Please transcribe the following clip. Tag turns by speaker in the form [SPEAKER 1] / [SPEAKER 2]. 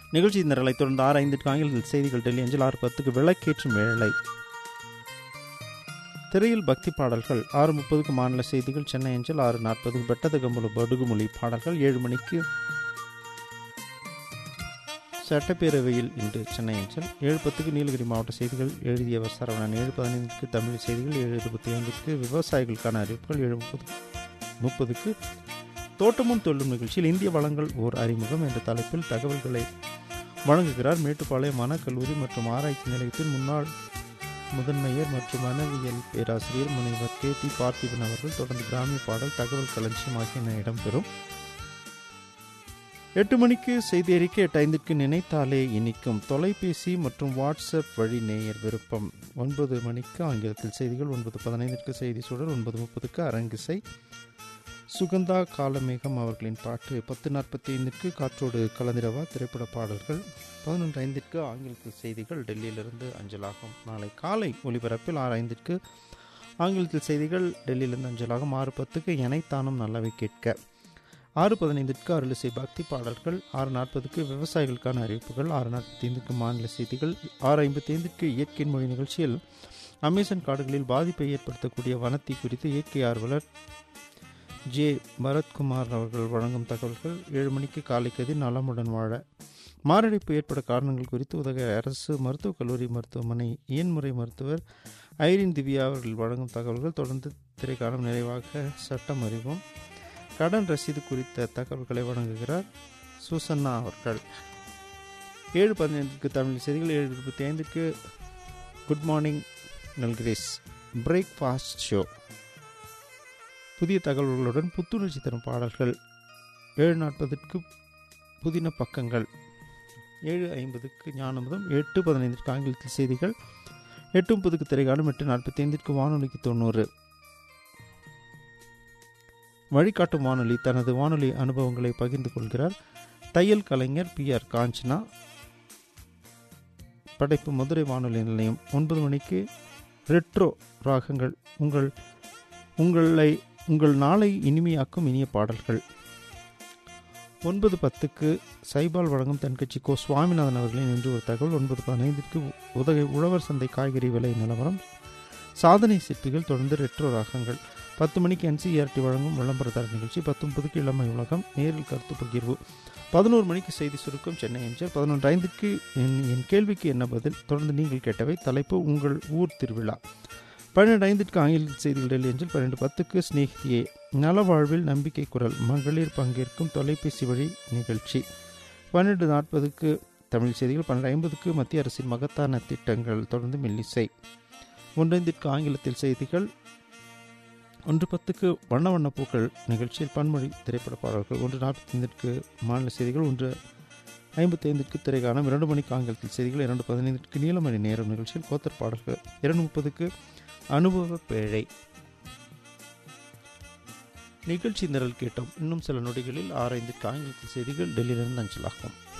[SPEAKER 1] நிகழ்ச்சி நிரலை தொடர்ந்து ஆறு ஐந்துக்கு ஆங்கிலத்தில் செய்திகள் டெல்லி அஞ்சல் ஆறு பத்துக்கு விளக்கேற்றும் வேளை திரையில் பக்தி பாடல்கள் ஆறு முப்பதுக்கு மாநில செய்திகள் சென்னை அஞ்சல் ஆறு நாற்பதுக்கு பெட்டது கம்புல படுகுமொழி பாடல்கள் ஏழு மணிக்கு சட்டப்பேரவையில் இன்று சென்னை அஞ்சல் ஏழு பத்துக்கு நீலகிரி மாவட்ட செய்திகள் எழுதியவர் சரவணன் ஏழு பதினைந்துக்கு தமிழ் செய்திகள் ஏழு இருபத்தி ஐந்துக்கு விவசாயிகளுக்கான அறிவிப்புகள் ஏழு முப்பது முப்பதுக்கு தோட்டமும் தொழிலும் நிகழ்ச்சியில் இந்திய வளங்கள் ஓர் அறிமுகம் என்ற தலைப்பில் தகவல்களை வழங்குகிறார் மேட்டுப்பாளையம் வனக்கல்லூரி மற்றும் ஆராய்ச்சி நிலையத்தின் முன்னாள் முதன்மையர் மற்றும் வனவியல் பேராசிரியர் முனைவர் கே டி பார்த்திபன் அவர்கள் தொடர்ந்து கிராமிய பாடல் தகவல் களஞ்சியம் ஆகியன இடம்பெறும் எட்டு மணிக்கு செய்தி அறிக்கை எட்டு ஐந்திற்கு நினைத்தாலே இனிக்கும் தொலைபேசி மற்றும் வாட்ஸ்அப் வழி நேயர் விருப்பம் ஒன்பது மணிக்கு ஆங்கிலத்தில் செய்திகள் ஒன்பது பதினைந்திற்கு செய்தி சுடர் ஒன்பது முப்பதுக்கு அரங்கிசை சுகந்தா காலமேகம் அவர்களின் பாட்டு பத்து நாற்பத்தி ஐந்திற்கு காற்றோடு கலந்திரவா திரைப்பட பாடல்கள் பதினொன்று ஐந்திற்கு ஆங்கிலத்தில் செய்திகள் டெல்லியிலிருந்து அஞ்சலாகும் நாளை காலை ஒலிபரப்பில் ஆறு ஐந்திற்கு ஆங்கிலத்தில் செய்திகள் டெல்லியிலிருந்து அஞ்சலாகும் ஆறு பத்துக்கு எனைத்தானும் நல்லவை கேட்க ஆறு பதினைந்திற்கு அருளிசை பக்தி பாடல்கள் ஆறு நாற்பதுக்கு விவசாயிகளுக்கான அறிவிப்புகள் ஆறு நாற்பத்தி ஐந்துக்கு மாநில செய்திகள் ஆறு ஐம்பத்தி ஐந்துக்கு இயற்கையின் மொழி நிகழ்ச்சியில் அமேசான் காடுகளில் பாதிப்பை ஏற்படுத்தக்கூடிய வனத்தி குறித்து இயற்கை ஆர்வலர் ஜே பரத்குமார் அவர்கள் வழங்கும் தகவல்கள் ஏழு மணிக்கு காலை கதிர் நலமுடன் வாழ மாரடைப்பு ஏற்பட காரணங்கள் குறித்து உதக அரசு மருத்துவக் கல்லூரி மருத்துவமனை இயன்முறை மருத்துவர் ஐரின் திவ்யா அவர்கள் வழங்கும் தகவல்கள் தொடர்ந்து திரைக்காலம் நிறைவாக சட்டம் அறிவோம் கடன் ரசீது குறித்த தகவல்களை வழங்குகிறார் சுசன்னா அவர்கள் ஏழு பதினைந்துக்கு தமிழ் செய்திகள் ஏழு இருபத்தி ஐந்துக்கு குட் மார்னிங் நல்கிரேஸ் பிரேக்ஃபாஸ்ட் ஷோ புதிய தகவல்களுடன் புத்துணர்ச்சி தரும் பாடல்கள் ஏழு நாற்பதுக்கு புதின பக்கங்கள் ஏழு ஐம்பதுக்கு ஞானமுதம் எட்டு பதினைந்திற்கு ஆங்கிலத்தில் செய்திகள் எட்டு முப்பதுக்கு திரைக்காலம் எட்டு நாற்பத்தி ஐந்திற்கு வானொலிக்கு தொண்ணூறு வழிகாட்டும் வானொலி தனது வானொலி அனுபவங்களை பகிர்ந்து கொள்கிறார் தையல் கலைஞர் பி ஆர் காஞ்சனா படைப்பு மதுரை வானொலி நிலையம் ஒன்பது மணிக்கு ரெட்ரோ ராகங்கள் உங்கள் உங்களை உங்கள் நாளை இனிமையாக்கும் இனிய பாடல்கள் ஒன்பது பத்துக்கு சைபால் வழங்கும் தென்கட்சி கோ சுவாமிநாதன் அவர்களின் இன்று ஒரு தகவல் ஒன்பது பதினைந்திற்கு உதகை உழவர் சந்தை காய்கறி விலை நிலவரம் சாதனை சிற்பிகள் தொடர்ந்து ரெட்ரோ ராகங்கள் பத்து மணிக்கு என்சிஆர்டி வழங்கும் விளம்பரதார நிகழ்ச்சி பத்து முப்பதுக்கு இளமை உலகம் நேரில் கருத்து பகிர்வு பதினோரு மணிக்கு செய்தி சுருக்கம் சென்னை எம்ஜிஆர் பதினொன்று ஐந்துக்கு என் என் கேள்விக்கு என்ன பதில் தொடர்ந்து நீங்கள் கேட்டவை தலைப்பு உங்கள் ஊர் திருவிழா பன்னெண்டு ஐந்திற்கு ஆங்கில செய்திகள் டெல்லி அஞ்சல் பன்னெண்டு பத்துக்கு ஸ்நேகிதியே நலவாழ்வில் நம்பிக்கை குரல் மகளிர் பங்கேற்கும் தொலைபேசி வழி நிகழ்ச்சி பன்னெண்டு நாற்பதுக்கு தமிழ் செய்திகள் பன்னெண்டு ஐம்பதுக்கு மத்திய அரசின் மகத்தான திட்டங்கள் தொடர்ந்து மெல்லிசை ஒன்றைந்திற்கு ஆங்கிலத்தில் செய்திகள் ஒன்று பத்துக்கு வண்ண வண்ண பூக்கள் நிகழ்ச்சியில் பன்மொழி திரைப்பட பாடல்கள் ஒன்று நாற்பத்தி ஐந்திற்கு மாநில செய்திகள் ஒன்று ஐம்பத்தி ஐந்திற்கு திரைக்காலம் இரண்டு மணிக்கு ஆங்கிலத்தில் செய்திகள் இரண்டு பதினைந்திற்கு நீலமணி நேரம் நிகழ்ச்சியில் கோத்தர் பாடல்கள் இரண்டு முப்பதுக்கு அனுபவ பேழை நிகழ்ச்சி நிரல் கேட்டோம் இன்னும் சில நொடிகளில் ஆராய்ந்திற்கு ஆங்கிலத்தில் செய்திகள் டெல்லியிலிருந்து அஞ்சலாகும்